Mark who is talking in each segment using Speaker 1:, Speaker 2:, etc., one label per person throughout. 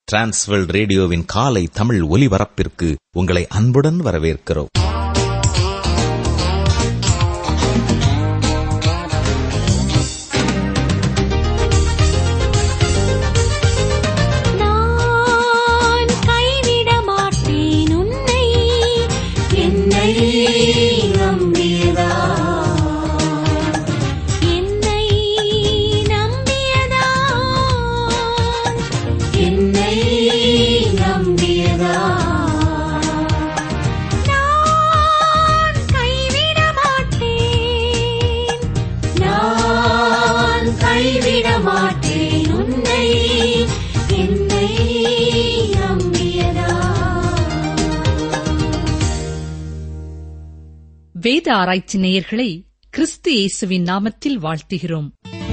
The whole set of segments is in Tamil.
Speaker 1: டிரான்ஸ்வர்ல்ட் ரேடியோவின் காலை தமிழ் ஒலிபரப்பிற்கு உங்களை அன்புடன் வரவேற்கிறோம்
Speaker 2: நான் கைவிட மாட்டேன் உன்னை என்னை நம்பியதா என்னை நம்பியதா என்னை நம்பியதா நான் கைவிட மாட்டேன் நான் கைவிட மாட்டேன் உன்னை என்னை நம்பியதா
Speaker 3: வேத ஆராய்ச்சி நேயர்களை கிறிஸ்து இயேசுவின் நாமத்தில் வாழ்த்துகிறோம்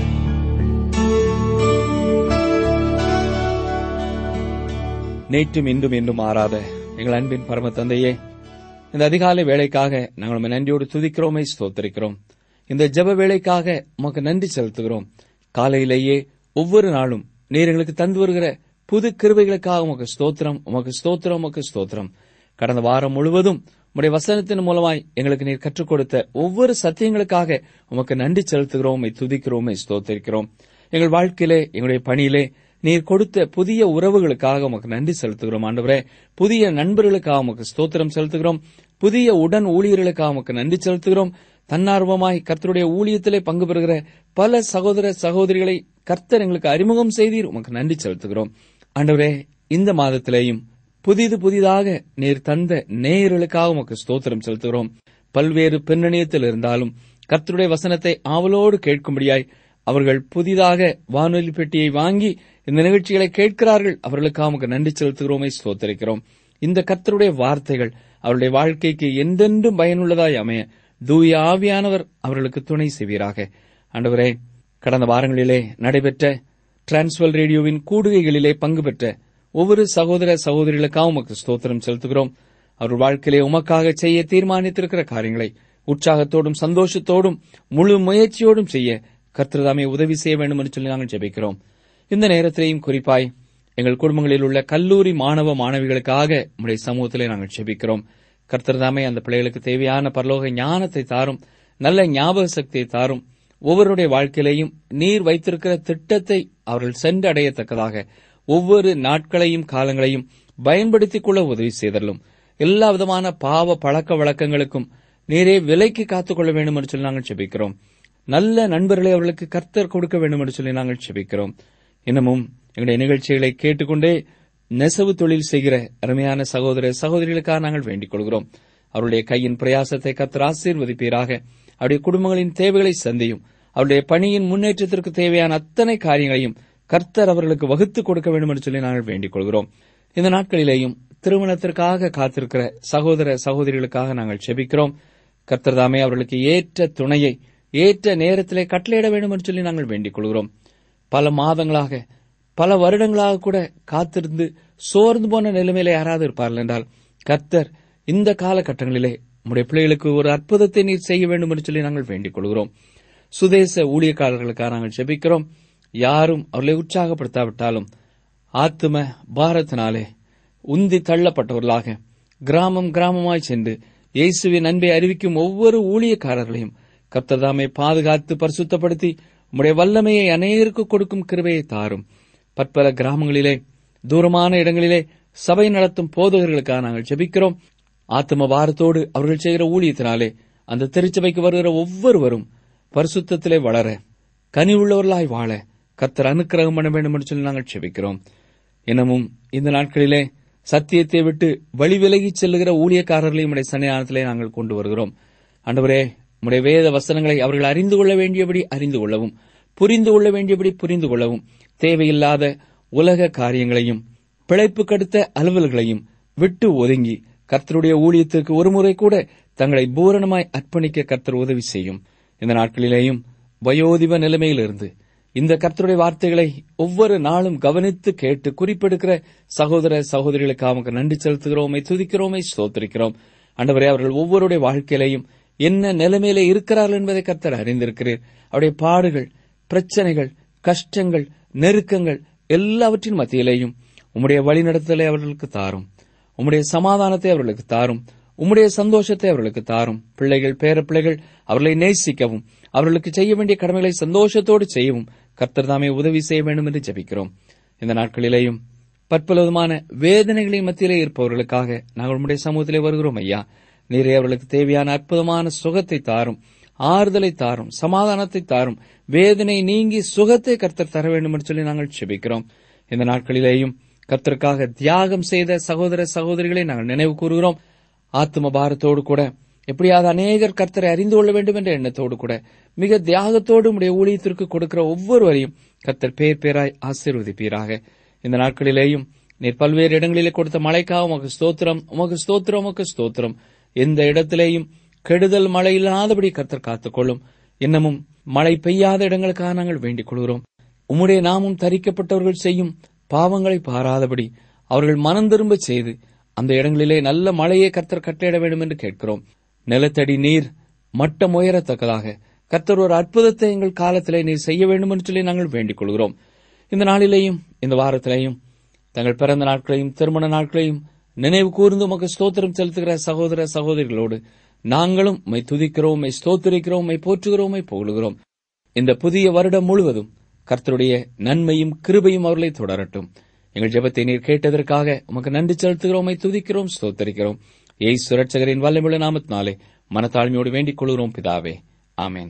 Speaker 4: நேற்றும் இன்றும் என்றும் மாறாத எங்கள் அன்பின் பரம தந்தையே இந்த அதிகாலை வேலைக்காக நாங்கள் உம்மை நன்றியோடு துதிக்கிறோமே ஸ்தோத்திரிக்கிறோம் இந்த ஜெப வேலைக்காக உமக்கு நன்றி செலுத்துகிறோம் காலையிலேயே ஒவ்வொரு நாளும் நீர் எங்களுக்கு தந்து வருகிற புது கிருபைகளுக்காக உமக்கு ஸ்தோத்திரம் உமக்கு ஸ்தோத்திரம் உமக்கு ஸ்தோத்திரம் கடந்த வாரம் முழுவதும் உம்முடைய வசனத்தின் மூலமாய் எங்களுக்கு நீர் கற்றுக் கொடுத்த ஒவ்வொரு சத்தியங்களுக்காக உமக்கு நன்றி செலுத்துகிறோம் உம்மை துதிக்கிறோம் உம்மை ஸ்தோத்திரிக்கிறோம் எங்கள் வாழ்க்கையிலே எங்களுடைய பணியிலே நீர் கொடுத்த புதிய உறவுகளுக்காக உமக்கு நன்றி செலுத்துகிறோம் ஆண்டவரே புதிய நண்பர்களுக்காக உமக்கு ஸ்தோத்திரம் செலுத்துகிறோம் புதிய உடன் ஊழியர்களுக்காக உமக்கு நன்றி செலுத்துகிறோம் தன்னார்வமாய் கர்த்தருடைய ஊழியத்திலே பங்கு பெறுகிற பல சகோதர சகோதரிகளை கர்த்தர் எங்களுக்கு அறிமுகம் செய்தீர் உமக்கு நன்றி செலுத்துகிறோம் ஆண்டவரே இந்த மாதத்திலேயும் புதிது புதிதாக நீர் தந்த நேயர்களுக்காக உமக்கு ஸ்தோத்திரம் செலுத்துகிறோம் பல்வேறு பின்னணியத்தில் இருந்தாலும் கர்த்தருடைய வசனத்தை ஆவலோடு கேட்கும்படியாய் அவர்கள் புதிதாக வானொலி பெட்டியை வாங்கி இந்த நிகழ்ச்சிகளை கேட்கிறார்கள் அவர்களுக்காக உமக்கு நன்றி செலுத்துகிறோமே ஸ்தோத்தரிக்கிறோம் இந்த கர்த்தருடைய வார்த்தைகள் அவருடைய வாழ்க்கைக்கு எந்தென்றும் பயனுள்ளதாய் அமைய தூய ஆவியானவர் அவர்களுக்கு துணை செய்வீராக ஆண்டவரே கடந்த வாரங்களிலே நடைபெற்ற டிரான்ஸ்வல் ரேடியோவின் கூடுகைகளிலே பங்கு பெற்ற ஒவ்வொரு சகோதர சகோதரிகளுக்காக உமக்கு ஸ்தோத்திரம் செலுத்துகிறோம் அவர் வாழ்க்கையிலே உமக்காக செய்ய தீர்மானித்திருக்கிற காரியங்களை உற்சாகத்தோடும் சந்தோஷத்தோடும் முழு முயற்சியோடும் செய்ய கர்த்தர்தாமே உதவி செய்ய வேண்டும் என்று சொல்லி நாங்கள் ஜெபிக்கிறோம் இந்த நேரத்திலேயும் குறிப்பாய் எங்கள் குடும்பங்களில் உள்ள கல்லூரி மாணவ மாணவிகளுக்காக உம்முடைய சமூகத்திலே நாங்கள் ஜெபிக்கிறோம் கர்த்தர்தாமே அந்த பிள்ளைகளுக்கு தேவையான பரலோக ஞானத்தை தாரும் நல்ல ஞாபக சக்தியை தாரும் ஒவ்வொருடைய வாழ்க்கையிலேயும் நீர் வைத்திருக்கிற திட்டத்தை அவர்கள் சென்றடையத்தக்கதாக ஒவ்வொரு நாட்களையும் காலங்களையும் பயன்படுத்திக் கொள்ள உதவி செய்தரலும் எல்லா விதமான பாவ பழக்க வழக்கங்களுக்கும் நீரே விலைக்கு காத்துக்கொள்ள வேண்டும் என்று சொல்லி நாங்கள் செபிக்கிறோம் நல்ல நண்பர்களை அவர்களுக்கு கர்த்தர் கொடுக்க வேண்டும் என்று சொல்லி நாங்கள் செபிக்கிறோம் இன்னமும் எங்களுடைய நிகழ்ச்சிகளை கேட்டுக்கொண்டே நெசவு தொழில் செய்கிற அருமையான சகோதர சகோதரிகளுக்காக நாங்கள் வேண்டிக் கொள்கிறோம் அவருடைய கையின் பிரயாசத்தை கர்த்தர் ஆசீர்வதிப்பீராக அவருடைய குடும்பங்களின் தேவைகளை சந்தியும் அவருடைய பணியின் முன்னேற்றத்திற்கு தேவையான அத்தனை காரியங்களையும் கர்த்தர் அவர்களுக்கு வகுத்துக் கொடுக்க வேண்டும் என்று சொல்லி நாங்கள் வேண்டிக் கொள்கிறோம் இந்த நாட்களிலேயும் திருமணத்திற்காக காத்திருக்கிற சகோதர சகோதரிகளுக்காக நாங்கள் செபிக்கிறோம் கர்த்தர் தாமே அவர்களுக்கு ஏற்ற துணையை ஏற்ற நேரத்திலே கட்டளையிட வேண்டும் என்று சொல்லி நாங்கள் வேண்டிக் கொள்கிறோம் பல மாதங்களாக பல வருடங்களாக கூட காத்திருந்து சோர்ந்து போன நிலைமையில யாராவது இருப்பார்கள் என்றால் கர்த்தர் இந்த காலகட்டங்களிலே உம்முடைய பிள்ளைகளுக்கு ஒரு அற்புதத்தை நீர் செய்ய வேண்டும் என்று சொல்லி நாங்கள் வேண்டிக் கொள்கிறோம் சுதேச ஊழியக்காரர்களுக்காக நாங்கள் ஜெபிக்கிறோம் யாரும் அவர்களை உற்சாகப்படுத்தாவிட்டாலும் ஆத்தும பாரத்தினாலே உந்தி தள்ளப்பட்டவர்களாக கிராமம் கிராமமாய் சென்று இயேசுவின் அன்பை அறிவிக்கும் ஒவ்வொரு ஊழியக்காரர்களையும் கர்த்ததாமை பாதுகாத்து பரிசுத்தப்படுத்தி உம்முடைய வல்லமையை அநேகருக்கு கொடுக்கும் கிருபையை தாரும் பற்பல கிராமங்களிலே தூரமான இடங்களிலே சபை நடத்தும் போதகர்களுக்காக நாங்கள் ஜெபிக்கிறோம் ஆத்ம பாரத்தோடு அவர்கள் செய்கிற ஊழியத்தினாலே அந்த திருச்சபைக்கு வருகிற ஒவ்வொருவரும் பரிசுத்தத்திலே வளர கனி உள்ளவர்களாய் வாழ கர்த்தர் அனுக்கிரகம் பண்ண வேண்டும் என்று சொல்லி நாங்கள் செபிக்கிறோம் இன்னமும் இந்த நாட்களிலே சத்தியத்தை விட்டு வழி விலகிச் செல்லுகிற ஊழியக்காரர்களையும் உடைய சன்னிதானத்திலே நாங்கள் கொண்டு வருகிறோம் ஆண்டவரே உடைய வேத வசனங்களை அவர்கள் அறிந்து கொள்ள வேண்டியபடி அறிந்து கொள்ளவும் புரிந்து கொள்ள வேண்டியபடி புரிந்து கொள்ளவும் தேவையில்லாத உலக காரியங்களையும் பிழைப்பு கடுத்த அலுவல்களையும் விட்டு ஒதுங்கி கர்த்தருடைய ஊழியத்திற்கு ஒருமுறை கூட தங்களை பூரணமாய் அர்ப்பணிக்க கர்த்தர் உதவி செய்யும் இந்த நாட்களிலேயும் வயோதிப நிலைமையிலிருந்து இந்த கர்த்தருடைய வார்த்தைகளை ஒவ்வொரு நாளும் கவனித்து கேட்டு குறிப்பெடுக்கிற சகோதர சகோதரிகளுக்கு அவனுக்கு நன்றி செலுத்துகிறோமை துதிக்கிறோமை ஸ்தோத்திரிக்கிறோம் ஆண்டவரே அவர்கள் ஒவ்வொருடைய வாழ்க்கையிலையும் என்ன நிலைமையில இருக்கிறார்கள் என்பதை கர்த்தர் அறிந்திருக்கிறீர் அவருடைய பாடுகள் பிரச்சனைகள் கஷ்டங்கள் நெருக்கங்கள் எல்லாவற்றின் மத்தியிலேயும் உம்முடைய வழிநடத்தலை அவர்களுக்கு தாரும் உம்முடைய சமாதானத்தை அவர்களுக்கு தாரும் உம்முடைய சந்தோஷத்தை அவர்களுக்கு தாரும் பிள்ளைகள் பேர பிள்ளைகள் அவர்களை நேசிக்கவும் அவர்களுக்கு செய்ய வேண்டிய கடமைகளை சந்தோஷத்தோடு செய்யவும் கர்த்தர் தாமே உதவி செய்ய வேண்டும் என்று ஜெபிக்கிறோம் இந்த நாட்களிலேயும் பற்பலவிதமான வேதனைகளின் மத்தியிலே இருப்பவர்களுக்காக நாங்கள் உம்முடைய சமூகத்திலே வருகிறோம் ஐயா நீரே அவர்களுக்கு தேவையான அற்புதமான சுகத்தை தாரும் ஆறுதலை தாரும் சமாதானத்தை தாரும் வேதனை நீங்கி சுகத்தை கர்த்தர் தர வேண்டும் என்று சொல்லி நாங்கள் செபிக்கிறோம் இந்த நாட்களிலேயும் கர்த்தருக்காக தியாகம் செய்த சகோதர சகோதரிகளை நாங்கள் நினைவு கூறுகிறோம் ஆத்ம பாரத்தோடு கூட எப்படியாவது அநேகர் கர்த்தரை அறிந்து கொள்ள வேண்டும் என்ற எண்ணத்தோடு கூட மிக தியாகத்தோடு உடைய ஊழியத்திற்கு கொடுக்கிற ஒவ்வொருவரையும் கர்த்தர் பேர் பேராய் ஆசீர்வதிப்பீராக இந்த நாட்களிலேயும் நீர் பல்வேறு இடங்களிலே கொடுத்த மழைக்காக உமக்கு ஸ்தோத்திரம் உமக்கு ஸ்தோத்திரம் உமக்கு ஸ்தோத்திரம் எந்த இடத்திலேயும் கெடுதல் மழை இல்லாதபடி கர்த்தர் காத்துக்கொள்ளும் இன்னமும் மழை பெய்யாத இடங்களுக்காக நாங்கள் வேண்டிக் கொள்கிறோம் உம்முடைய நாமும் தரிக்கப்பட்டவர்கள் செய்யும் பாவங்களை பாராதபடி அவர்கள் மனம் திரும்ப செய்து அந்த இடங்களிலே நல்ல மழையை கர்த்தர் கட்டளையிட வேண்டும் என்று கேட்கிறோம் நிலத்தடி நீர் மட்டம் உயரத்தக்கதாக கர்த்தர் ஒரு அற்புதத்தை எங்கள் காலத்திலே நீர் செய்ய வேண்டும் என்று சொல்லி நாங்கள் வேண்டிக் கொள்கிறோம் இந்த நாளிலேயும் இந்த வாரத்திலேயும் தங்கள் பிறந்த நாட்களையும் திருமண நாட்களையும் நினைவு கூர்ந்து உமக்கு ஸ்தோத்திரம் செலுத்துகிற சகோதர சகோதரிகளோடு நாங்களும் மை துதிக்கிறோம் மை ஸ்தோத்திரிக்கிறோம் மை போற்றுகிறோம் மை புகழுகிறோம் இந்த புதிய வருடம் முழுவதும் கர்த்தருடைய நன்மையும் கிருபையும் அவர்களை தொடரட்டும் எங்கள் ஜெபத்தை நீர் கேட்டதற்காக உமக்கு நன்றி செலுத்துகிறோம் மை துதிக்கிறோம் ஸ்தோத்தரிக்கிறோம் ஏய் சுரட்சகரின் வல்லமுள்ள நாமத்தினாலே மனத்தாழ்மையோடு வேண்டிக் கொள்கிறோம் பிதாவே ஆமென்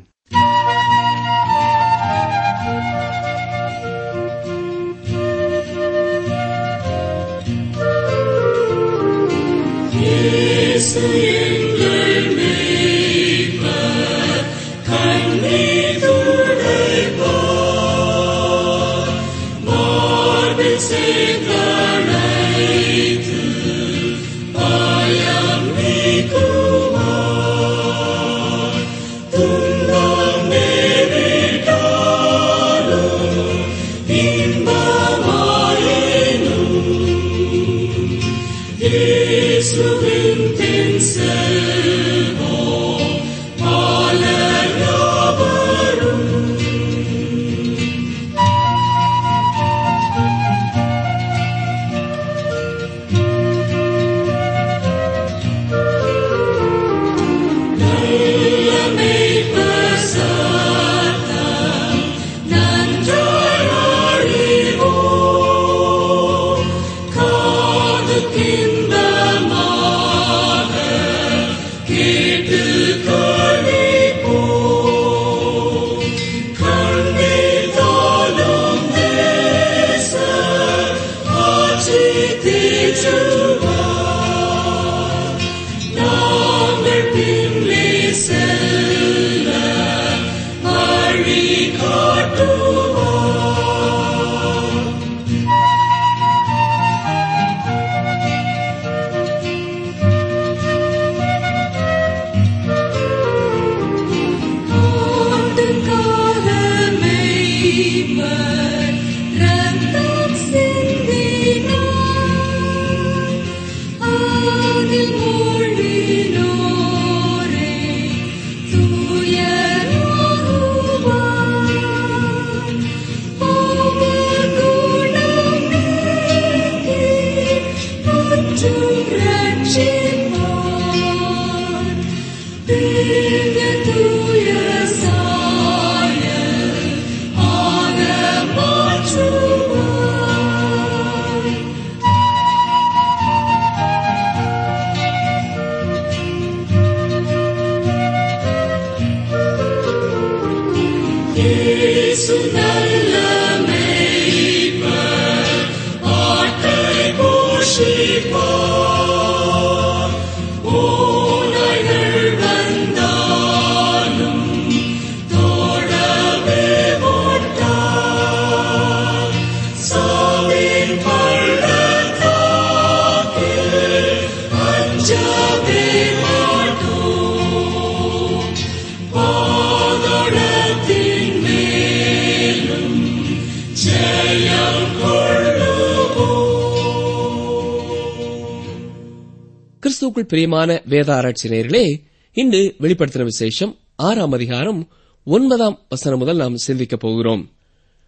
Speaker 5: கிறிஸ்துவுக்குள் பிரியமான வேத ஆராய்ச்சியர்களே இன்று வெளிப்படுத்தின விசேஷம் ஆறாம் அதிகாரம் ஒன்பதாம் வசனம் முதல் நாம் சிந்திக்கப் போகிறோம்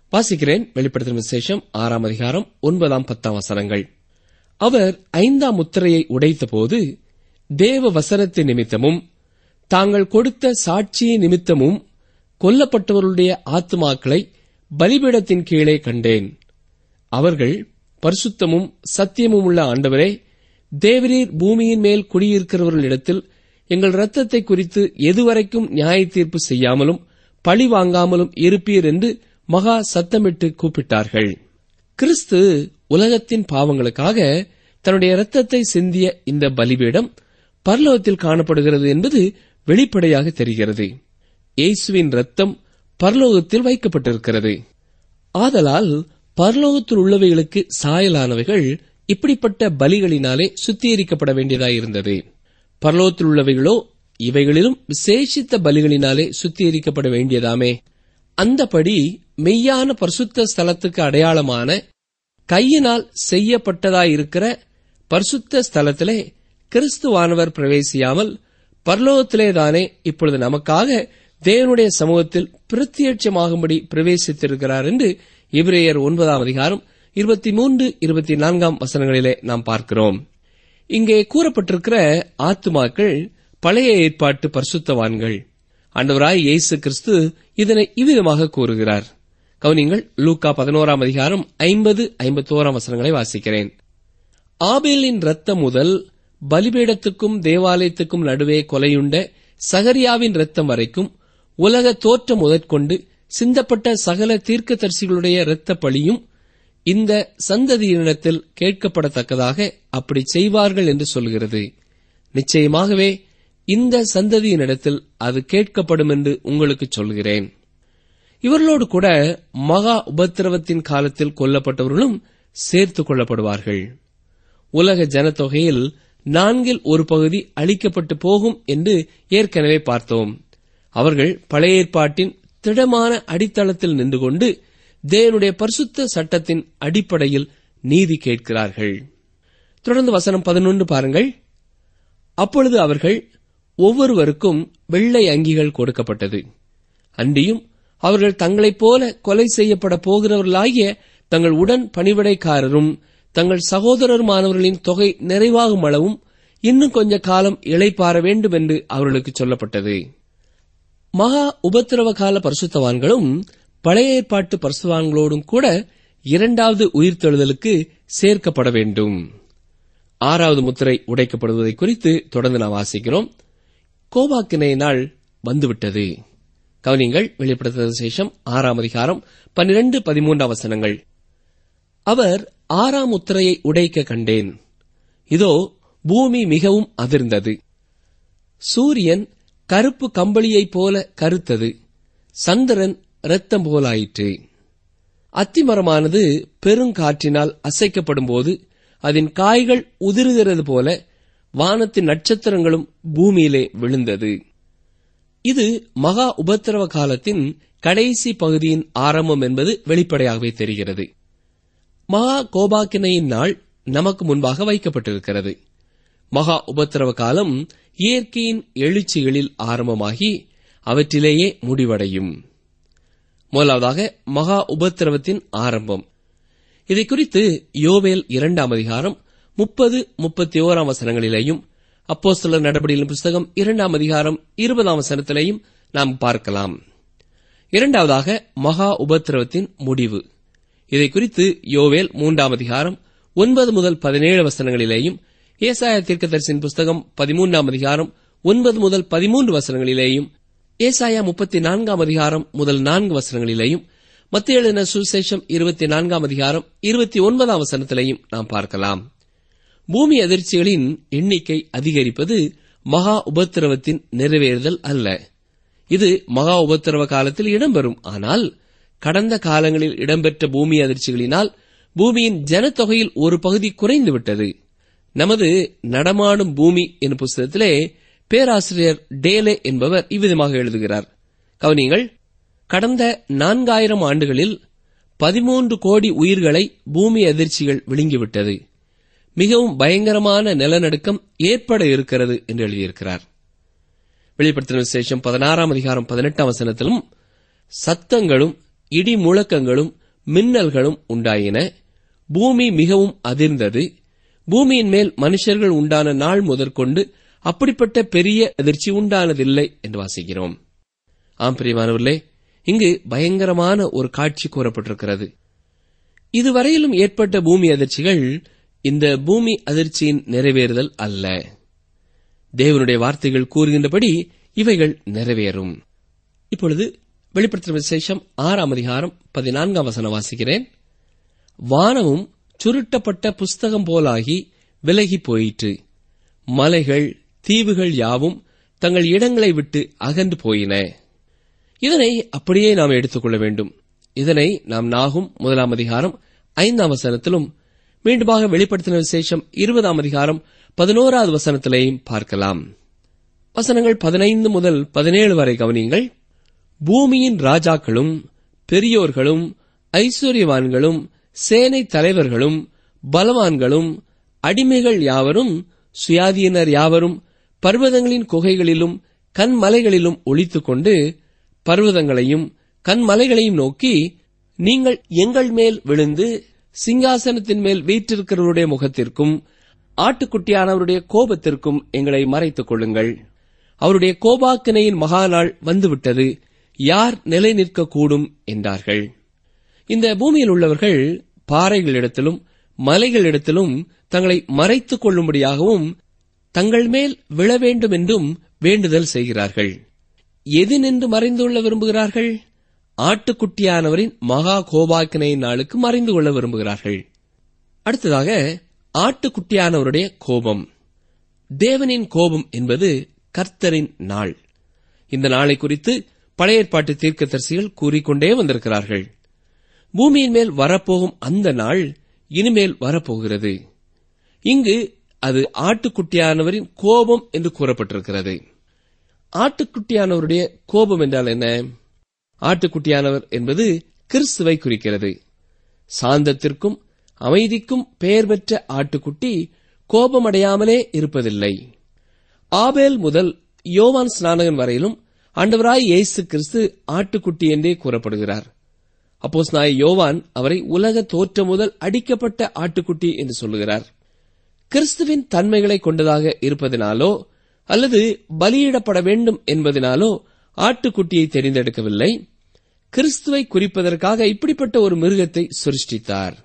Speaker 5: வாசிக்கிறேன் வெளிப்படுத்தும் விசேஷம் ஆறாம் அதிகாரம் ஒன்பதாம் பத்தாம் வசனங்கள் அவர் ஐந்தாம் முத்திரையை உடைத்தபோது தேவ வசனத்தின் நிமித்தமும் தாங்கள் கொடுத்த சாட்சியின் நிமித்தமும் கொல்லப்பட்டவர்களுடைய ஆத்துமாக்களை பலிபீடத்தின் கீழே கண்டேன் அவர்கள் பரிசுத்தமும் சத்தியமும் உள்ள ஆண்டவரே தேவரீர் பூமியின் மேல் குடியிருக்கிறவர்களிடத்தில் எங்கள் இரத்தத்தை குறித்து எதுவரைக்கும் நியாய தீர்ப்பு செய்யாமலும் பழி வாங்காமலும் இருப்பீர் என்று மகா சத்தமிட்டு கூப்பிட்டார்கள் கிறிஸ்து உலகத்தின் பாவங்களுக்காக தன்னுடைய இரத்தத்தை சிந்திய இந்த பலிபீடம் பரலோகத்தில் காணப்படுகிறது என்பது வெளிப்படையாக தெரிகிறது இயேசுவின் ரத்தம் பரலோகத்தில் வைக்கப்பட்டிருக்கிறது ஆதலால் பரலோகத்தில் உள்ளவைகளுக்கு சாயலானவைகள் இப்படிப்பட்ட பலிகளினாலே சுத்திகரிக்கப்பட வேண்டியதாயிருந்தது பரலோகத்தில் உள்ளவைகளோ இவைகளிலும் விசேஷித்த பலிகளினாலே சுத்திகரிக்கப்பட வேண்டியதாமே அந்தபடி மெய்யான பரிசுத்த ஸ்தலத்துக்கு அடையாளமான கையினால் செய்யப்பட்டதாயிருக்கிற பரிசுத்த ஸ்தலத்திலே கிறிஸ்துவானவர் பிரவேசியாமல் பரலோகத்திலேதானே இப்பொழுது நமக்காக தேவனுடைய சமூகத்தில் பிரத்யட்சமாகும்படி பிரவேசித்திருக்கிறார் என்று இப்ரேயர் ஒன்பதாம் அதிகாரம் இருபத்தி மூன்று இருபத்தி நான்காம் வசனங்களிலே நாம் பார்க்கிறோம் இங்கே கூறப்பட்டிருக்கிற ஆத்துமாக்கள் பழைய ஏற்பாட்டு பரிசுத்தவான்கள் ஆண்டவராய் இயேசு கிறிஸ்து இதனை இவ்விதமாக கூறுகிறார் கவனிங்கள் லூக்கா பதினோராம் அதிகாரம் ஐம்பது ஐம்பத்தோராம் வசனங்களை வாசிக்கிறேன் ஆபேலின் ரத்தம் முதல் பலிபீடத்துக்கும் தேவாலயத்துக்கும் நடுவே கொலையுண்ட சகரியாவின் ரத்தம் வரைக்கும் உலக தோற்றம் முதற்கொண்டு சிந்தப்பட்ட சகல தீர்க்கதரிசிகளுடைய இரத்த பழியும் இந்த சந்ததியினிடத்தில் கேட்கப்படத்தக்கதாக அப்படி செய்வார்கள் என்று சொல்கிறது நிச்சயமாகவே இந்த சந்ததியினிடத்தில் அது கேட்கப்படும் என்று உங்களுக்கு சொல்கிறேன் இவர்களோடு கூட மகா உபத்திரவத்தின் காலத்தில் கொல்லப்பட்டவர்களும் சேர்த்துக் கொள்ளப்படுவார்கள் உலக ஜனத்தொகையில் நான்கில் ஒரு பகுதி அளிக்கப்பட்டு போகும் என்று ஏற்கனவே பார்த்தோம் அவர்கள் பழைய ஏற்பாட்டின் திடமான அடித்தளத்தில் நின்று கொண்டு தேவனுடைய பரிசுத்த சட்டத்தின் அடிப்படையில் நீதி கேட்கிறார்கள் தொடர்ந்து வசனம் பதினொன்று பாருங்கள் அப்பொழுது அவர்கள் ஒவ்வொருவருக்கும் வெள்ளை அங்கிகள் கொடுக்கப்பட்டது அன்றியும் அவர்கள் தங்களைப் போல கொலை செய்யப்பட போகிறவர்களாகிய தங்கள் உடன் பணிவிடைக்காரரும் தங்கள் சகோதரருமானவர்களின் தொகை நிறைவாகும் அளவும் இன்னும் கொஞ்ச காலம் இளைப்பாற வேண்டும் என்று அவர்களுக்கு சொல்லப்பட்டது மகா உபத்திரவ கால பரிசுத்தவான்களும் பழைய ஏற்பாட்டு பரிசுத்தவான்களோடும் கூட இரண்டாவது உயிர்த்தெழுதலுக்கு சேர்க்கப்பட வேண்டும் ஆறாவது முத்திரை உடைக்கப்படுவதை குறித்து தொடர்ந்து நாம் வாசிக்கிறோம் கோபாக்கினை நாள் வந்துவிட்டது கவனிங்கள் வெளிப்படுத்த விசேஷம் ஆறாம் அதிகாரம் பன்னிரண்டு பதிமூன்றாம் வசனங்கள் அவர் ஆறாம் முத்திரையை உடைக்க கண்டேன் இதோ பூமி மிகவும் அதிர்ந்தது சூரியன் கருப்பு கம்பளியைப் போல கருத்தது சந்திரன் இரத்தம் போலாயிற்று அத்திமரமானது பெருங்காற்றினால் அசைக்கப்படும்போது அதன் காய்கள் உதிர்கிறது போல வானத்தின் நட்சத்திரங்களும் பூமியிலே விழுந்தது இது மகா உபத்திரவ காலத்தின் கடைசி பகுதியின் ஆரம்பம் என்பது வெளிப்படையாகவே தெரிகிறது மகா கோபாக்கினையின் நாள் நமக்கு முன்பாக வைக்கப்பட்டிருக்கிறது மகா உபத்திரவ காலம் இயற்கையின் எழுச்சிகளில் ஆரம்பமாகி அவற்றிலேயே முடிவடையும் முதலாவதாக மகா உபத்திரவத்தின் ஆரம்பம் இதை குறித்து யோவேல் இரண்டாம் அதிகாரம் முப்பது முப்பத்தி ஓராம் வசனங்களிலேயும் அப்போஸ்தலர் நடபடியின் புஸ்தகம் இரண்டாம் அதிகாரம் இருபதாம் வசனத்திலேயும் நாம் பார்க்கலாம் இரண்டாவதாக மகா உபத்திரவத்தின் முடிவு இதை குறித்து யோவேல் மூன்றாம் அதிகாரம் ஒன்பது முதல் பதினேழு வசனங்களிலேயும் ஏசாய தீர்க்கதரிசின் புஸ்தகம் பதிமூன்றாம் அதிகாரம் ஒன்பது முதல் பதிமூன்று வசனங்களிலேயும் ஏசாயா முப்பத்தி நான்காம் அதிகாரம் முதல் நான்கு வசனங்களிலேயும் மத்திய எழுதின சுசேஷம் இருபத்தி நான்காம் அதிகாரம் இருபத்தி ஒன்பதாம் வசனத்திலையும் நாம் பார்க்கலாம் பூமி அதிர்ச்சிகளின் எண்ணிக்கை அதிகரிப்பது மகா உபத்திரவத்தின் நிறைவேறுதல் அல்ல இது மகா உபத்திரவ காலத்தில் இடம்பெறும் ஆனால் கடந்த காலங்களில் இடம்பெற்ற பூமி அதிர்ச்சிகளினால் பூமியின் ஜனத்தொகையில் ஒரு பகுதி குறைந்துவிட்டது நமது நடமாடும் பூமி என்னும் புஸ்தகத்திலே பேராசிரியர் டேலே என்பவர் இவ்விதமாக எழுதுகிறார் கவனிங்கள் கடந்த நான்காயிரம் ஆண்டுகளில் பதிமூன்று கோடி உயிர்களை பூமி அதிர்ச்சிகள் விழுங்கிவிட்டது மிகவும் பயங்கரமான நிலநடுக்கம் ஏற்பட இருக்கிறது என்று எழுதியிருக்கிறார் வெளிப்படுத்தின விசேஷம் பதினாறாம் அதிகாரம் பதினெட்டாம் வசனத்திலும் சத்தங்களும் இடி முழக்கங்களும் மின்னல்களும் உண்டாயின பூமி மிகவும் அதிர்ந்தது பூமியின் மேல் மனுஷர்கள் உண்டான நாள் முதற்கொண்டு அப்படிப்பட்ட பெரிய அதிர்ச்சி உண்டானதில்லை என்று வாசிக்கிறோம் ஆம் பிரியமானவர்களே இங்கு பயங்கரமான ஒரு காட்சி கூறப்பட்டிருக்கிறது இதுவரையிலும் ஏற்பட்ட பூமி அதிர்ச்சிகள் இந்த பூமி அதிர்ச்சியின் நிறைவேறுதல் அல்ல தேவனுடைய வார்த்தைகள் கூறுகின்றபடி இவைகள் நிறைவேறும் இப்பொழுது வெளிப்படுத்தும் விசேஷம் ஆறாம் அதிகாரம் பதினான்காம் வசனம் வாசிக்கிறேன் வானமும் சுருட்டப்பட்ட புஸ்தகம் போலாகி விலகி போயிற்று மலைகள் தீவுகள் யாவும் தங்கள் இடங்களை விட்டு அகன்று போயின இதனை அப்படியே நாம் எடுத்துக்கொள்ள வேண்டும் இதனை நாம் நாகும் முதலாம் அதிகாரம் ஐந்தாம் வசனத்திலும் மீண்டுமாக வெளிப்படுத்தின விசேஷம் இருபதாம் அதிகாரம் பதினோராவது வசனத்திலேயும் பார்க்கலாம் வசனங்கள் பதினைந்து முதல் பதினேழு வரை கவனியுங்கள் பூமியின் ராஜாக்களும் பெரியோர்களும் ஐஸ்வர்யவான்களும் சேனை தலைவர்களும் பலவான்களும் அடிமைகள் யாவரும் சுயாதீனர் யாவரும் பர்வதங்களின் குகைகளிலும் கண்மலைகளிலும் ஒளித்துக் கொண்டு பர்வதங்களையும் கண்மலைகளையும் நோக்கி நீங்கள் எங்கள் மேல் விழுந்து சிங்காசனத்தின் மேல் வீற்றிருக்கிறவருடைய முகத்திற்கும் ஆட்டுக்குட்டியானவருடைய கோபத்திற்கும் எங்களை மறைத்துக் கொள்ளுங்கள் அவருடைய கோபாக்கினையின் மகாநாள் வந்துவிட்டது யார் நிலை நிற்கக்கூடும் என்றார்கள் இந்த பூமியில் உள்ளவர்கள் பாறைகளிடத்திலும் மலைகளிடத்திலும் தங்களை மறைத்துக் கொள்ளும்படியாகவும் தங்கள் மேல் விழ வேண்டும் என்றும் வேண்டுதல் செய்கிறார்கள் எது நின்று மறைந்து கொள்ள விரும்புகிறார்கள் ஆட்டுக்குட்டியானவரின் மகா கோபாக்கினை நாளுக்கு மறைந்து கொள்ள விரும்புகிறார்கள் அடுத்ததாக ஆட்டுக்குட்டியானவருடைய கோபம் தேவனின் கோபம் என்பது கர்த்தரின் நாள் இந்த நாளை குறித்து பழைய ஏற்பாட்டு தீர்க்கதரிசிகள் கூறிக்கொண்டே வந்திருக்கிறார்கள் பூமியின் மேல் வரப்போகும் அந்த நாள் இனிமேல் வரப்போகிறது இங்கு அது ஆட்டுக்குட்டியானவரின் கோபம் என்று கூறப்பட்டிருக்கிறது ஆட்டுக்குட்டியானவருடைய கோபம் என்றால் என்ன ஆட்டுக்குட்டியானவர் என்பது கிறிஸ்துவை குறிக்கிறது சாந்தத்திற்கும் அமைதிக்கும் பெயர் பெற்ற ஆட்டுக்குட்டி கோபமடையாமலே இருப்பதில்லை ஆபேல் முதல் யோவான் ஸ்நானகன் வரையிலும் ஆண்டவராய் இயேசு கிறிஸ்து ஆட்டுக்குட்டி என்றே கூறப்படுகிறார் அப்போஸ் நாய் யோவான் அவரை உலக தோற்றம் முதல் அடிக்கப்பட்ட ஆட்டுக்குட்டி என்று சொல்லுகிறார் கிறிஸ்துவின் தன்மைகளை கொண்டதாக இருப்பதினாலோ அல்லது பலியிடப்பட வேண்டும் என்பதனாலோ ஆட்டுக்குட்டியை தெரிந்தெடுக்கவில்லை கிறிஸ்துவை குறிப்பதற்காக இப்படிப்பட்ட ஒரு மிருகத்தை சிருஷ்டித்தார்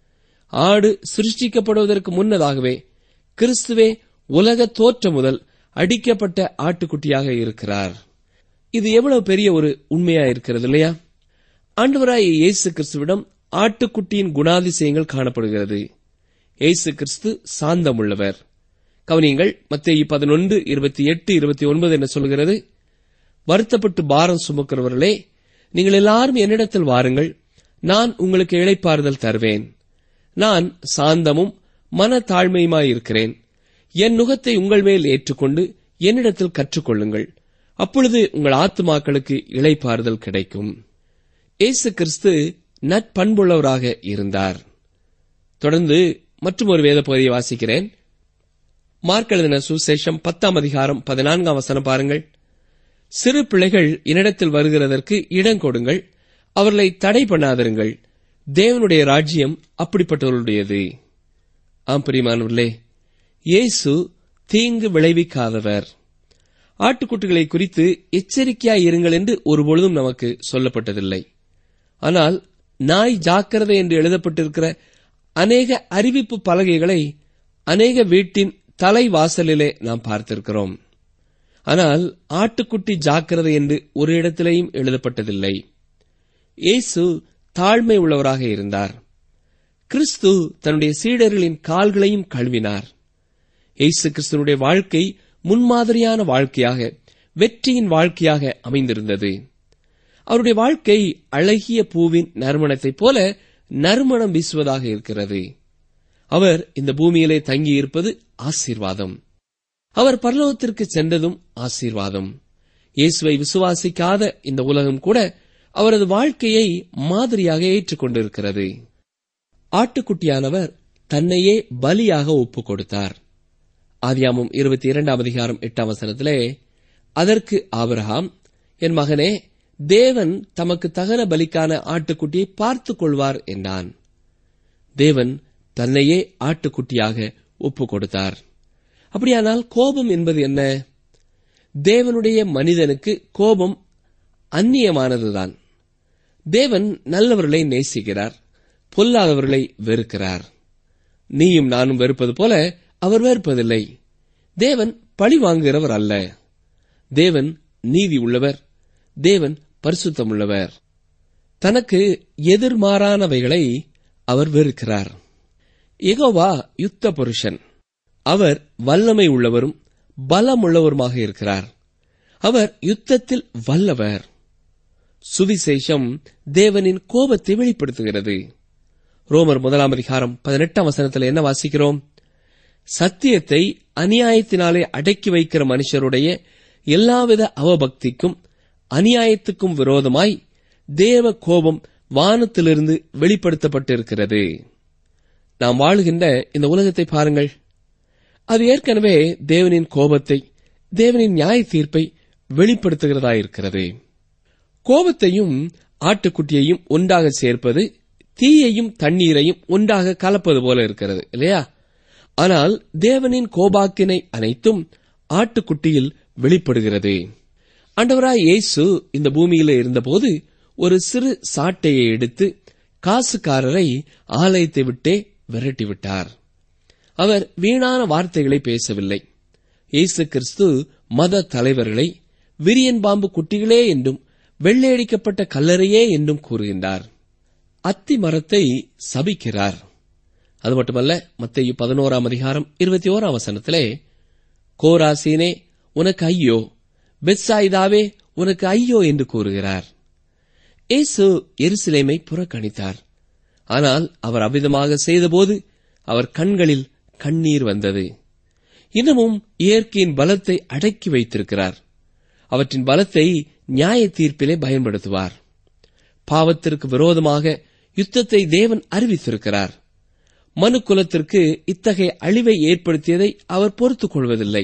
Speaker 5: ஆடு சிருஷ்டிக்கப்படுவதற்கு முன்னதாகவே கிறிஸ்துவே உலக தோற்றம் முதல் அடிக்கப்பட்ட ஆட்டுக்குட்டியாக இருக்கிறார் இது எவ்வளவு பெரிய ஒரு உண்மையா இருக்கிறது இல்லையா ஆண்டவராய இயேசு கிறிஸ்துவிடம் ஆட்டுக்குட்டியின் குணாதிசயங்கள் காணப்படுகிறது இயேசு கிறிஸ்து சாந்தமுள்ளவர் கவனியங்கள் மத்திய பதினொன்று இருபத்தி எட்டு இருபத்தி ஒன்பது என்ன சொல்கிறது வருத்தப்பட்டு பாரம் சுமக்கிறவர்களே நீங்கள் எல்லாரும் என்னிடத்தில் வாருங்கள் நான் உங்களுக்கு இளைப்பாறுதல் தருவேன் நான் சாந்தமும் மன தாழ்மையுமாயிருக்கிறேன் என் நுகத்தை உங்கள் மேல் ஏற்றுக்கொண்டு என்னிடத்தில் கற்றுக்கொள்ளுங்கள் அப்பொழுது உங்கள் ஆத்துமாக்களுக்கு இளைப்பாறுதல் கிடைக்கும் இயேசு கிறிஸ்து நட்பண்புள்ளவராக இருந்தார் தொடர்ந்து மற்றும் ஒரு வேத பகுதியை வாசிக்கிறேன் மார்க் எழுதின சுசேஷம் பத்தாம் அதிகாரம் பதினான்காம் வசனம் பாருங்கள் சிறு பிள்ளைகள் என்னிடத்தில் வருகிறதற்கு இடம் கொடுங்கள் அவர்களை தடை பண்ணாதிருங்கள் தேவனுடைய ராஜ்யம் அப்படிப்பட்டவர்களுடையது ஆம் பிரியமானவர்களே இயேசு தீங்கு விளைவிக்காதவர் ஆட்டுக்குட்டிகளை குறித்து எச்சரிக்கையாய் இருங்கள் என்று ஒருபொழுதும் நமக்கு சொல்லப்பட்டதில்லை ஆனால் நாய் ஜாக்கிரதை என்று எழுதப்பட்டிருக்கிற அநேக அறிவிப்பு பலகைகளை அநேக வீட்டின் தலைவாசலிலே நாம் பார்த்திருக்கிறோம் ஆனால் ஆட்டுக்குட்டி ஜாக்கிரதை என்று ஒரு இடத்திலேயும் எழுதப்பட்டதில்லை இயேசு தாழ்மை உள்ளவராக இருந்தார் கிறிஸ்து தன்னுடைய சீடர்களின் கால்களையும் கழுவினார் இயேசு கிறிஸ்துவனுடைய வாழ்க்கை முன்மாதிரியான வாழ்க்கையாக வெற்றியின் வாழ்க்கையாக அமைந்திருந்தது அவருடைய வாழ்க்கை அழகிய பூவின் நறுமணத்தைப் போல நறுமணம் வீசுவதாக இருக்கிறது அவர் இந்த பூமியிலே தங்கியிருப்பது ஆசீர்வாதம் அவர் பரலோகத்திற்கு சென்றதும் ஆசீர்வாதம் இயேசுவை விசுவாசிக்காத இந்த உலகம் கூட அவரது வாழ்க்கையை மாதிரியாக ஏற்றுக்கொண்டிருக்கிறது ஆட்டுக்குட்டியானவர் தன்னையே பலியாக ஒப்புக் கொடுத்தார் ஆதியாமம் இருபத்தி இரண்டாம் அதிகாரம் எட்டாம் வசனத்திலே அதற்கு ஆபிரகாம் என் மகனே தேவன் தமக்கு தகன பலிக்கான ஆட்டுக்குட்டியை பார்த்துக் கொள்வார் என்றான் தேவன் தன்னையே ஆட்டுக்குட்டியாக ஒப்புக் கொடுத்தார் அப்படியானால் கோபம் என்பது என்ன தேவனுடைய மனிதனுக்கு கோபம் அந்நியமானதுதான் தேவன் நல்லவர்களை நேசிக்கிறார் பொல்லாதவர்களை வெறுக்கிறார் நீயும் நானும் வெறுப்பது போல அவர் வெறுப்பதில்லை தேவன் பழி வாங்குகிறவர் அல்ல தேவன் நீதி உள்ளவர் தேவன் பரிசுத்தமுள்ளவர் தனக்கு எதிர்மாறானவைகளை அவர் வெறுக்கிறார் எகோவா யுத்த புருஷன் அவர் வல்லமை உள்ளவரும் பலமுள்ளவருமாக இருக்கிறார் அவர் யுத்தத்தில் வல்லவர் சுவிசேஷம் தேவனின் கோபத்தை வெளிப்படுத்துகிறது ரோமர் முதலாம் அதிகாரம் பதினெட்டாம் வசனத்தில் என்ன வாசிக்கிறோம் சத்தியத்தை அநியாயத்தினாலே அடக்கி வைக்கிற மனுஷருடைய எல்லாவித அவபக்திக்கும் அநியாயத்துக்கும் விரோதமாய் தேவ கோபம் வானத்திலிருந்து வெளிப்படுத்தப்பட்டிருக்கிறது நாம் வாழுகின்ற இந்த உலகத்தை பாருங்கள் அது ஏற்கனவே தேவனின் கோபத்தை தேவனின் நியாய தீர்ப்பை வெளிப்படுத்துகிறதாயிருக்கிறது கோபத்தையும் ஆட்டுக்குட்டியையும் ஒன்றாக சேர்ப்பது தீயையும் தண்ணீரையும் ஒன்றாக கலப்பது போல இருக்கிறது இல்லையா ஆனால் தேவனின் கோபாக்கினை அனைத்தும் ஆட்டுக்குட்டியில் வெளிப்படுகிறது ஆண்டவராய் இயேசு இந்த பூமியில இருந்தபோது ஒரு சிறு சாட்டையை எடுத்து காசுக்காரரை ஆலயத்தை விட்டே விரட்டிவிட்டார் அவர் வீணான வார்த்தைகளை பேசவில்லை இயேசு கிறிஸ்து மத தலைவர்களை விரியன் பாம்பு குட்டிகளே என்றும் வெள்ளையடிக்கப்பட்ட கல்லறையே என்றும் கூறுகின்றார் அத்தி மரத்தை சபிக்கிறார் அது மட்டுமல்ல மத்திய பதினோராம் அதிகாரம் இருபத்தி ஓராம் வசனத்திலே கோராசீனே உனக்கு ஐயோ பெத்சாயிதாவே உனக்கு ஐயோ என்று கூறுகிறார் இயேசு எருசலேமை புறக்கணித்தார் ஆனால் அவர் அவ்விதமாக செய்தபோது அவர் கண்களில் கண்ணீர் வந்தது இன்னமும் இயற்கையின் பலத்தை அடக்கி வைத்திருக்கிறார் அவற்றின் பலத்தை நியாய தீர்ப்பிலே பயன்படுத்துவார் பாவத்திற்கு விரோதமாக யுத்தத்தை தேவன் அறிவித்திருக்கிறார் மனு குலத்திற்கு இத்தகைய அழிவை ஏற்படுத்தியதை அவர் பொறுத்துக் கொள்வதில்லை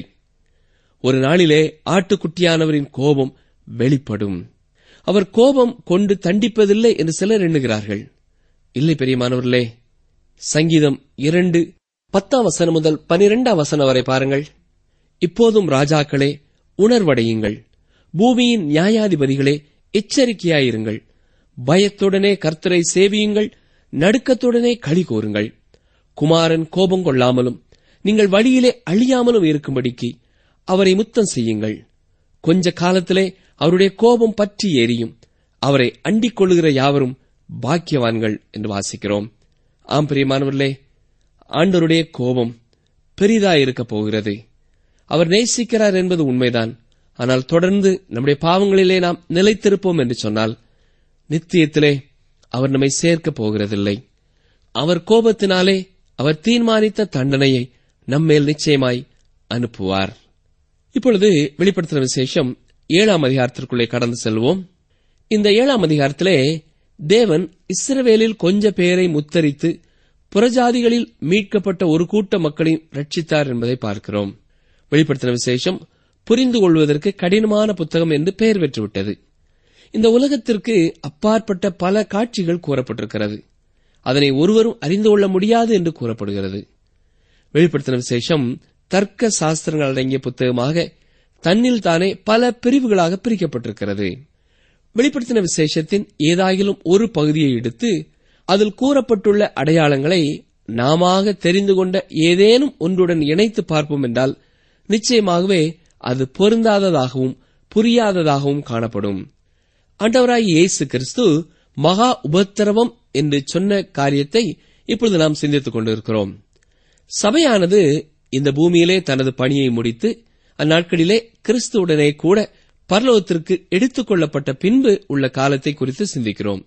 Speaker 5: ஒரு நாளிலே ஆட்டுக்குட்டியானவரின் கோபம் வெளிப்படும் அவர் கோபம் கொண்டு தண்டிப்பதில்லை என்று சிலர் எண்ணுகிறார்கள் இல்லை பெரியமானவர்களே சங்கீதம் இரண்டு பத்தாம் வசனம் முதல் பனிரெண்டாம் வசனம் வரை பாருங்கள் இப்போதும் ராஜாக்களே உணர்வடையுங்கள் பூமியின் நியாயாதிபதிகளே எச்சரிக்கையாயிருங்கள் பயத்துடனே கர்த்தரை சேவியுங்கள் நடுக்கத்துடனே களி கூறுங்கள் குமாரன் கோபம் கொள்ளாமலும் நீங்கள் வழியிலே அழியாமலும் இருக்கும்படிக்கு அவரை முத்தம் செய்யுங்கள் கொஞ்ச காலத்திலே அவருடைய கோபம் பற்றி எரியும் அவரை அண்டிக் கொள்ளுகிற யாவரும் பாக்கியவான்கள் என்று வாசிக்கிறோம் ஆம் பிரியமானவர்களே ஆண்டவருடைய கோபம் பெரிதாயிருக்கப் போகிறது அவர் நேசிக்கிறார் என்பது உண்மைதான் ஆனால் தொடர்ந்து நம்முடைய பாவங்களிலே நாம் நிலைத்திருப்போம் என்று சொன்னால் நித்தியத்திலே அவர் நம்மை சேர்க்கப் போகிறதில்லை அவர் கோபத்தினாலே அவர் தீர்மானித்த தண்டனையை நம்மேல் நிச்சயமாய் அனுப்புவார் இப்பொழுது வெளிப்படுத்தின விசேஷம் ஏழாம் அதிகாரத்திற்குள்ளே கடந்து செல்வோம் இந்த ஏழாம் அதிகாரத்திலே தேவன் இஸ்ரவேலில் கொஞ்ச பேரை முத்தரித்து புறஜாதிகளில் மீட்கப்பட்ட ஒரு கூட்ட மக்களையும் ரட்சித்தார் என்பதை பார்க்கிறோம் வெளிப்படுத்தின விசேஷம் புரிந்து கொள்வதற்கு கடினமான புத்தகம் என்று பெயர் பெற்றுவிட்டது இந்த உலகத்திற்கு அப்பாற்பட்ட பல காட்சிகள் கூறப்பட்டிருக்கிறது அதனை ஒருவரும் அறிந்து கொள்ள முடியாது என்று கூறப்படுகிறது வெளிப்படுத்தின விசேஷம் தர்க்க சாஸ்திரங்கள் அடங்கிய புத்தகமாக தன்னில் தானே பல பிரிவுகளாக பிரிக்கப்பட்டிருக்கிறது வெளிப்படுத்தின விசேஷத்தின் ஏதாகிலும் ஒரு பகுதியை எடுத்து அதில் கூறப்பட்டுள்ள அடையாளங்களை நாமாக தெரிந்து கொண்ட ஏதேனும் ஒன்றுடன் இணைத்து பார்ப்போம் என்றால் நிச்சயமாகவே அது பொருந்தாததாகவும் புரியாததாகவும் காணப்படும் ஆண்டவராய் இயேசு கிறிஸ்து மகா உபத்திரவம் என்று சொன்ன காரியத்தை இப்பொழுது நாம் சிந்தித்துக் கொண்டிருக்கிறோம் சபையானது இந்த பூமியிலே தனது பணியை முடித்து அந்நாட்களிலே கிறிஸ்துவுடனே கூட பரலோகத்திற்கு எடுத்துக் கொள்ளப்பட்ட பின்பு உள்ள காலத்தை குறித்து சிந்திக்கிறோம்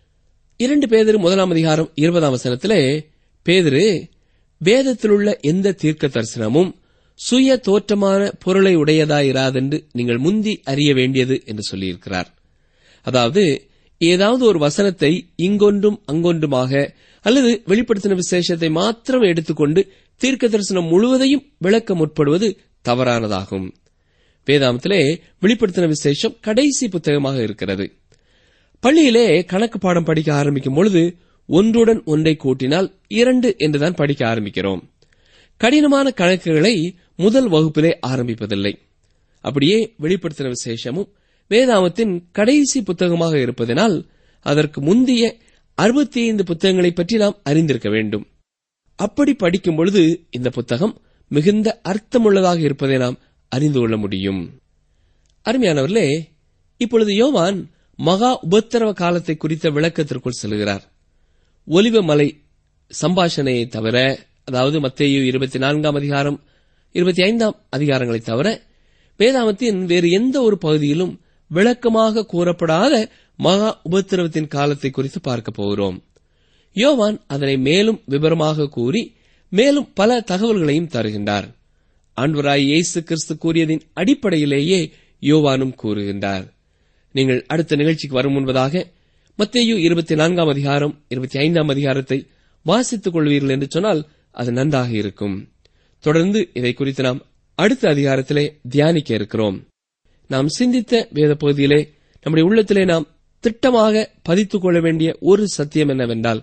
Speaker 5: இரண்டு பேதரு முதலாம் அதிகாரம் இருபதாம் வசனத்திலே பேதரு வேதத்திலுள்ள எந்த தீர்க்க தரிசனமும் சுய தோற்றமான பொருளை உடையதாயிராதென்று நீங்கள் முந்தி அறிய வேண்டியது என்று சொல்லியிருக்கிறார் அதாவது ஏதாவது ஒரு வசனத்தை இங்கொன்றும் அங்கொன்றுமாக அல்லது வெளிப்படுத்தின விசேஷத்தை மாத்திரம் எடுத்துக்கொண்டு தீர்க்க தரிசனம் முழுவதையும் விளக்க முற்படுவது தவறானதாகும் வேதாமத்திலே வெளிப்படுத்தின விசேஷம் கடைசி புத்தகமாக இருக்கிறது பள்ளியிலே கணக்கு பாடம் படிக்க ஆரம்பிக்கும் பொழுது ஒன்றுடன் ஒன்றை கூட்டினால் இரண்டு என்றுதான் படிக்க ஆரம்பிக்கிறோம் கடினமான கணக்குகளை முதல் வகுப்பிலே ஆரம்பிப்பதில்லை அப்படியே வெளிப்படுத்தின விசேஷமும் வேதாமத்தின் கடைசி புத்தகமாக இருப்பதனால் அதற்கு முந்தைய அறுபத்தி ஐந்து புத்தகங்களை பற்றி நாம் அறிந்திருக்க வேண்டும் அப்படி படிக்கும் பொழுது இந்த புத்தகம் மிகுந்த அர்த்தமுள்ளதாக இருப்பதை நாம் அறிந்து கொள்ள முடியும் அருமையானவர்களே இப்பொழுது யோவான் மகா உபத்திரவ காலத்தை குறித்த விளக்கத்திற்குள் செல்கிறார் ஒலிவ மலை சம்பாஷணையை தவிர அதாவது மத்தேயு இருபத்தி நான்காம் அதிகாரம் இருபத்தி ஐந்தாம் அதிகாரங்களை தவிர வேதாமத்தின் வேறு எந்த ஒரு பகுதியிலும் விளக்கமாக கூறப்படாத மகா உபத்திரவத்தின் காலத்தை குறித்து பார்க்க போகிறோம் யோவான் அதனை மேலும் விவரமாக கூறி மேலும் பல தகவல்களையும் தருகின்றார் ஆண்டவராய் இயேசு கிறிஸ்து கூறியதின் அடிப்படையிலேயே யோவானும் கூறுகின்றார் நீங்கள் அடுத்த நிகழ்ச்சிக்கு வரும் முன்பதாக மத்தேயு இருபத்தி நான்காம் அதிகாரம் இருபத்தி ஐந்தாம் அதிகாரத்தை வாசித்துக் கொள்வீர்கள் என்று சொன்னால் அது நன்றாக இருக்கும் தொடர்ந்து இதை குறித்து நாம் அடுத்த அதிகாரத்திலே தியானிக்க இருக்கிறோம் நாம் சிந்தித்த வேத பகுதியிலே நம்முடைய உள்ளத்திலே நாம் திட்டமாக பதித்துக் கொள்ள வேண்டிய ஒரு சத்தியம் என்னவென்றால்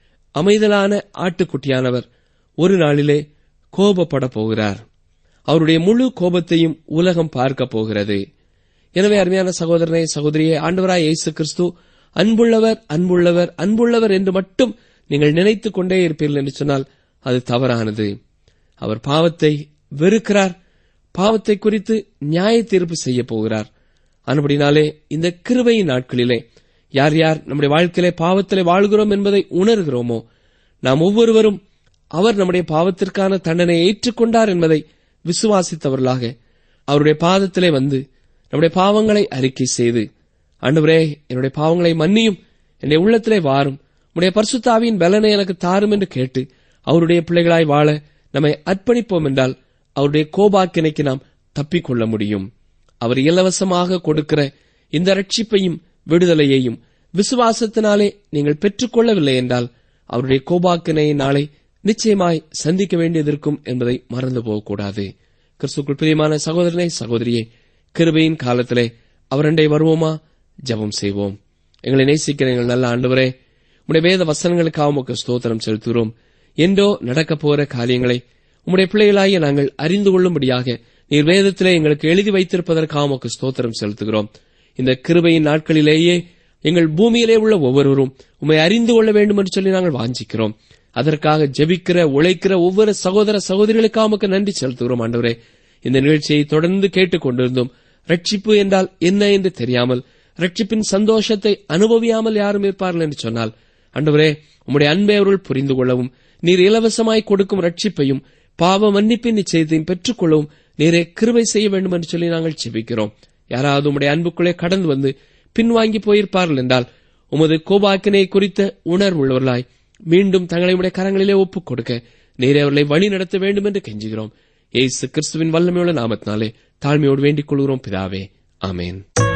Speaker 5: அமைதலான ஆட்டுக்குட்டியானவர் ஒரு நாளிலே கோபப்பட போகிறார் அவருடைய முழு கோபத்தையும் உலகம் பார்க்க போகிறது எனவே அருமையான சகோதரனே சகோதரியே ஆண்டவராய் இயேசு கிறிஸ்து அன்புள்ளவர் அன்புள்ளவர் அன்புள்ளவர் என்று மட்டும் நீங்கள் நினைத்துக் கொண்டே இருப்பீர்கள் என்று சொன்னால் அது தவறானது அவர் பாவத்தை வெறுக்கிறார் பாவத்தை குறித்து நியாய தீர்ப்பு செய்ய போகிறார் ஆனபடினாலே இந்த கிருபையின் நாட்களிலே யார் யார் நம்முடைய வாழ்க்கையிலே பாவத்திலே வாழ்கிறோம் என்பதை உணர்கிறோமோ நாம் ஒவ்வொருவரும் அவர் நம்முடைய பாவத்திற்கான தண்டனையை ஏற்றுக்கொண்டார் என்பதை விசுவாசித்தவர்களாக அவருடைய பாதத்திலே வந்து நம்முடைய பாவங்களை அறிக்கை செய்து ஆண்டவரே என்னுடைய பாவங்களை மன்னியும் என்னுடைய உள்ளத்திலே வாரும் உடைய பரிசுத்தாவியின் பலனை எனக்கு தாரும் என்று கேட்டு அவருடைய பிள்ளைகளாய் வாழ நம்மை அர்ப்பணிப்போம் என்றால் அவருடைய கோபாக்கினைக்கு நாம் தப்பிக்கொள்ள முடியும் அவர் இலவசமாக கொடுக்கிற இந்த ரட்சிப்பையும் விடுதலையையும் விசுவாசத்தினாலே நீங்கள் பெற்றுக்கொள்ளவில்லை என்றால் அவருடைய கோபாக்கினையை நாளை நிச்சயமாய் சந்திக்க வேண்டியதிருக்கும் என்பதை மறந்து போகக்கூடாது கிறிஸ்துக்குள் பிரியமான சகோதரனே சகோதரியே கிருபையின் காலத்திலே அவரண்டை வருவோமா ஜெபம் செய்வோம் எங்களை நேசிக்கிற எங்கள் நல்ல ஆண்டவரே உம்முடைய வேத வசனங்களுக்காக உமக்கு ஸ்தோத்திரம் செலுத்துகிறோம் என்றோ நடக்கப் போற காரியங்களை உம்முடைய பிள்ளைகளாகிய நாங்கள் அறிந்து கொள்ளும்படியாக நீர் வேதத்திலே எங்களுக்கு எழுதி வைத்திருப்பதற்காக உமக்கு ஸ்தோத்திரம் செலுத்துகிறோம் இந்த கிருபையின் நாட்களிலேயே எங்கள் பூமியிலே உள்ள ஒவ்வொருவரும் உம்மை அறிந்து கொள்ள வேண்டும் என்று சொல்லி நாங்கள் வாஞ்சிக்கிறோம் அதற்காக ஜெபிக்கிற உழைக்கிற ஒவ்வொரு சகோதர சகோதரிகளுக்காக உமக்கு நன்றி செலுத்துகிறோம் ஆண்டவரே இந்த நிகழ்ச்சியை தொடர்ந்து கேட்டுக் கொண்டிருந்தோம் ரட்சிப்பு என்றால் என்ன என்று தெரியாமல் ரட்சிப்பின் சந்தோஷத்தை அனுபவியாமல் யாரும் இருப்பார்கள் என்று சொன்னால் ஆண்டவரே உம்முடைய அன்பை அவர்கள் புரிந்து கொள்ளவும் நீர் இலவசமாய் கொடுக்கும் ரட்சிப்பையும் பாவ மன்னிப்பின் நிச்சயத்தையும் பெற்றுக்கொள்ளவும் நீரே கிருபை செய்ய வேண்டும் என்று சொல்லி நாங்கள் செபிக்கிறோம் யாராவது உம்முடைய அன்புக்குள்ளே கடந்து வந்து பின்வாங்கி போயிருப்பார்கள் என்றால் உமது கோபாக்கினை குறித்த உணர்வுள்ளவர்களாய் மீண்டும் தங்களை உடைய கரங்களிலே ஒப்புக் கொடுக்க நீரே அவர்களை வழி நடத்த வேண்டும் என்று கெஞ்சுகிறோம் ஏசு கிறிஸ்துவின் வல்லமையுள்ள நாமத்தினாலே தாழ்மையோடு வேண்டிக் கொள்கிறோம் பிதாவே ஆமேன்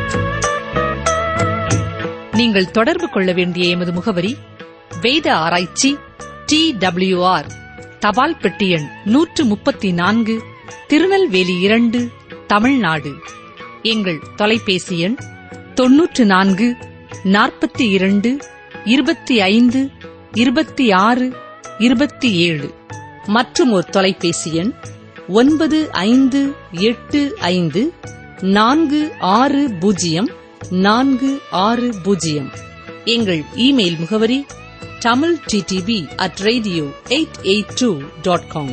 Speaker 3: நீங்கள் தொடர்பு கொள்ள வேண்டிய எமது முகவரி வேத ஆராய்ச்சி டி டபிள்யூஆர் தபால் பெட்டி எண் நூற்று முப்பத்தி நான்கு திருநெல்வேலி இரண்டு தமிழ்நாடு எங்கள் தொலைபேசி எண் தொன்னூற்று நான்கு நாற்பத்தி இரண்டு இருபத்தி ஐந்து இருபத்தி ஆறு இருபத்தி ஏழு மற்றும் ஒரு தொலைபேசி எண் ஒன்பது ஐந்து எட்டு ஐந்து நான்கு ஆறு பூஜ்ஜியம் நான்கு ஆறு பூஜ்ஜியம் எங்கள் இமெயில் முகவரி Tamil TTB at radio eight eight two dot com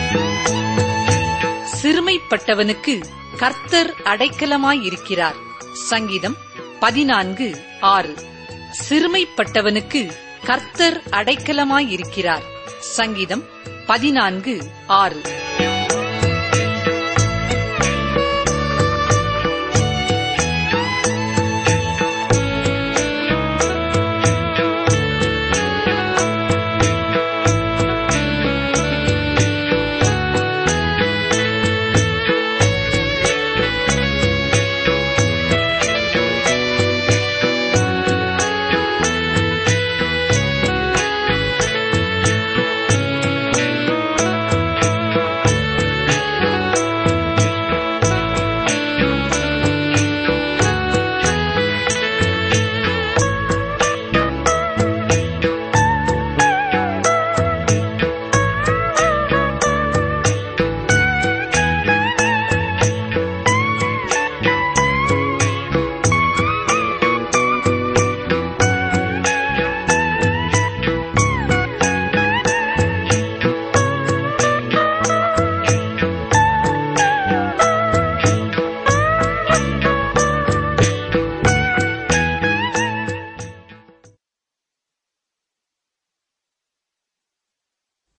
Speaker 3: சிறுமைப்பட்டவனுக்கு கர்த்தர் அடைக்கலமாயிருக்கிறார் சங்கீதம் பதினான்கு ஆறு சிறுமைப்பட்டவனுக்கு கர்த்தர் அடைக்கலமாயிருக்கிறார் சங்கீதம் பதினான்கு ஆறு